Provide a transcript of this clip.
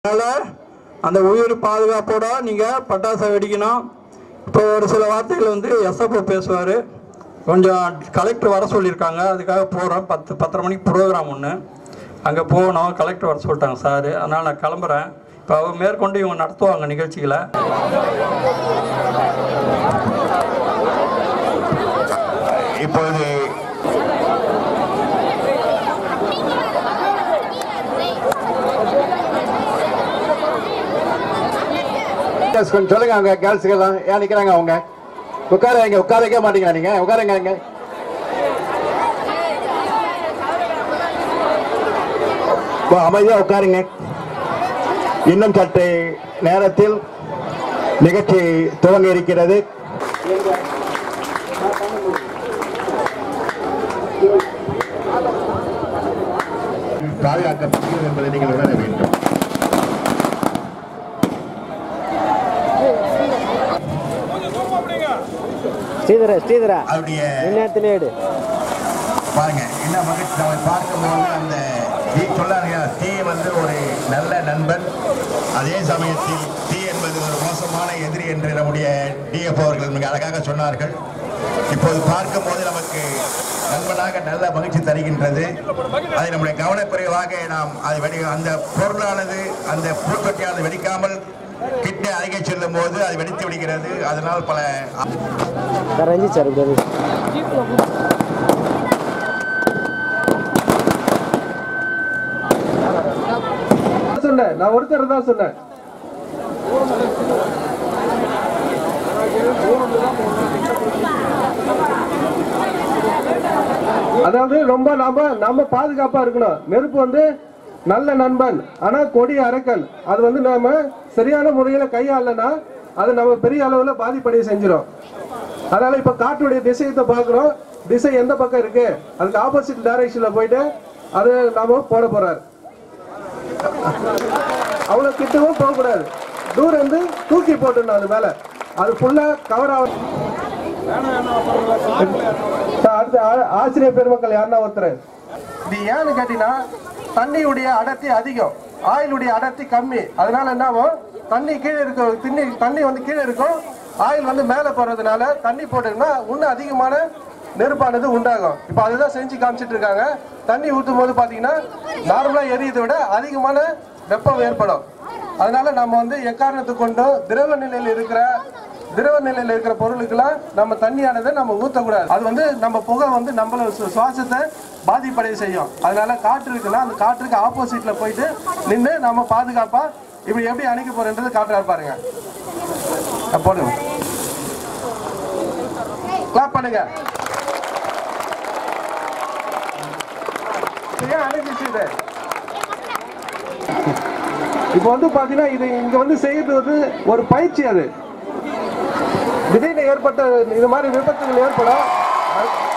அதனால் அந்த உயிர் பாதுகாப்போட நீங்கள் பட்டாசை வெடிக்கணும் இப்போ ஒரு சில வார்த்தைகள் வந்து எஸ்எஃப்ஓ பேசுவார் கொஞ்சம் கலெக்டர் வர சொல்லியிருக்காங்க அதுக்காக போகிறோம் பத்து பத்தரை மணிக்கு ப்ரோக்ராம் ஒன்று அங்கே போகணும் கலெக்டர் வர சொல்லிட்டாங்க சார் அதனால் நான் கிளம்புறேன் இப்போ அவங்க மேற்கொண்டு இவங்க நடத்துவாங்க நிகழ்ச்சிகளை இப்பொழுது Yes, கொஞ்சம் சொல்லுங்க அவங்க கேர்ள்ஸுக்கு எல்லாம் ஏன் நிக்கிறாங்க அவங்க உட்கார வைங்க உட்கார வைக்க மாட்டீங்களா நீங்க உட்காருங்க இங்க இப்போ அமைதியா உட்காருங்க இன்னும் சற்று நேரத்தில் நிகழ்ச்சி துவங்க இருக்கிறது பாதுகாக்கப்படுகிறது என்பதை நீங்கள் உணர வேண்டும் ஸ்ரீதரா ஸ்ரீதரா அவருடைய இந்நேரத்திலே எடு பாருங்க என்ன மகிழ்ச்சி நம்ம பார்க்கும்போது அந்த தீ சொல்லாங்க தீ வந்து ஒரு நல்ல நண்பன் அதே சமயத்தில் தீ என்பது ஒரு மோசமான எதிரி என்று நம்முடைய டிஎஃப் அவர்கள் மிக அழகாக சொன்னார்கள் இப்போது பார்க்கும்போது நமக்கு நண்பனாக நல்ல மகிழ்ச்சி தருகின்றது அதை நம்முடைய கவனக்குறைவாக நாம் அது வெடி அந்த பொருளானது அந்த பூத்தொட்டியானது வெடிக்காமல் கிட்ட அருகே செல்லும் போது அது வெடித்து விடுகிறது அதனால் பல சார் ரஞ்சித் சார் இப்படி வந்து. சொன்னேன் நான் ஒருத்தர் தான் சொன்னேன் அதாவது ரொம்ப நாம நாம பாதுகாப்பா இருக்கணும் நெருப்பு வந்து நல்ல நண்பன் ஆனா கொடி அரக்கன் அது வந்து நாம சரியான முறையில கையாளனா அது நம்ம பெரிய அளவுல பாதிப்படைய செஞ்சிடும் அதனால இப்ப காற்றுடைய திசையத்தை பார்க்கிறோம் திசை எந்த பக்கம் இருக்கு அதுக்கு ஆப்போசிட் டைரக்ஷன்ல போயிட்டு அது நாம போட போறாரு அவ்வளவு கிட்டவும் போக கூடாது தூரம் இருந்து தூக்கி போட்டுடணும் அது மேல அது ஃபுல்லா கவர் ஆகும் சார், அடுத்து ஆ- ஆசிரியர் பெருமக்கள் யாருன்னா ஒருத்தர் இது ஏன்னு கேட்டீங்கன்னா தண்ணியுடைய அடர்த்தி அதிகம் ஆயிலுடைய அடர்த்தி கம்மி அதனால என்ன ஆகும் தண்ணி கீழே இருக்கும் தண்ணி தண்ணி வந்து கீழே இருக்கும் ஆயில் வந்து மேலே போறதுனால தண்ணி போட்டோம்னா இன்னும் அதிகமான நெருப்பானது உண்டாகும் இப்போ அதுதான் செஞ்சு காமிச்சிட்டு இருக்காங்க தண்ணி ஊற்றும் போது பார்த்தீங்கன்னா நார்மலாக எரியதை விட அதிகமான வெப்பம் ஏற்படும் அதனால நம்ம வந்து எக்காரணத்தை கொண்டும் திரவ நிலையில் இருக்கிற திரவ நிலையில் இருக்கிற பொருளுக்கெல்லாம் நம்ம தண்ணியானதை நம்ம ஊற்றக்கூடாது அது வந்து நம்ம புகை வந்து நம்மள சு- சுவாசத்தை பாதிப்படைய செய்யும் அதனால காற்று இருக்குன்னா அந்த காற்றுக்கு ஆப்போசிட்ல போயிட்டு நின்று நம்ம பாதுகாப்பா இப்படி எப்படி அணைக்க போறேன்றது காட்டுறாரு பாருங்க அஹ் போடுங்க கிளாப் பண்ணுங்க ஏன் அணைஞ்சிச்சு இது இப்போ வந்து பாத்தீங்கன்னா இது இங்க வந்து செய்யறது வந்து ஒரு பயிற்சி அது திடீர்னு ஏற்பட்ட இது மாதிரி விபத்துகள் ஏற்படும்